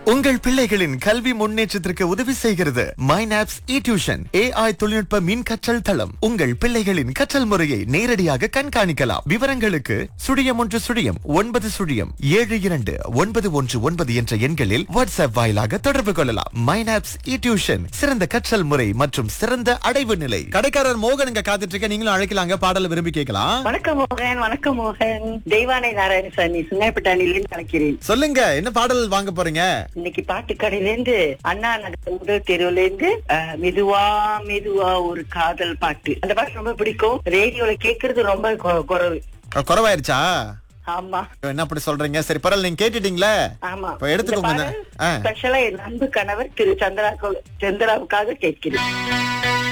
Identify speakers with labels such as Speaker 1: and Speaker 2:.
Speaker 1: உங்கள் பிள்ளைகளின் கல்வி முன்னேற்றத்திற்கு உதவி செய்கிறது மைனாப்ஸ் இ டியூஷன் ஏஐ தொழில்நுட்ப மின் கற்றல் தளம் உங்கள் பிள்ளைகளின் கற்றல் முறையை நேரடியாக கண்காணிக்கலாம் விவரங்களுக்கு சுழியம் ஒன்று சுழியம் ஒன்பது சுழியம் ஏழு இரண்டு ஒன்பது ஒன்று ஒன்பது என்ற எண்களில் வாட்ஸ்அப் வாயிலாக தொடர்பு கொள்ளலாம் மைனாப்ஸ் இ டியூஷன் சிறந்த கற்றல் முறை மற்றும் சிறந்த அடைவு நிலை
Speaker 2: கடைக்காரர் மோகன் இங்க காத்துட்டு இருக்க நீங்களும் அழைக்கலாங்க பாடல விரும்பி கேட்கலாம்
Speaker 3: வணக்கம் மோகன் வணக்கம் மோகன் தெய்வானை நாராயணசாமி சுங்காய்பட்டாணிலிருந்து அழைக்கிறேன்
Speaker 2: சொல்லுங்க என்ன பாடல் வாங்க போறீங்க
Speaker 3: இன்னைக்கு பாட்டு கடையிலேருந்து அண்ணா நகர் முதல் தெருவுல இருந்து அஹ், மெதுவா மெதுவா ஒரு காதல் பாட்டு அந்த பாட்டு ரொம்ப பிடிக்கும் ரேடியோல கேக்குறது ரொம்ப கொ- குறைவு
Speaker 2: அஹ், குறைவாயிருச்சா
Speaker 3: ஆமா
Speaker 2: என்ன அப்படி சொல்றீங்க சரி பரவாயில்ல நீங்க கேட்டுட்டீங்களே
Speaker 3: ஆமா
Speaker 2: இப்ப எடுத்துக்கோங்க
Speaker 3: இந்த
Speaker 2: இந்த-
Speaker 3: பாடல்
Speaker 2: ஆ.
Speaker 3: ஸ்பெஷலா என் அன்பு கணவர் திரு சந்திரா சந்திராவுக்காக கேட்கிறேன்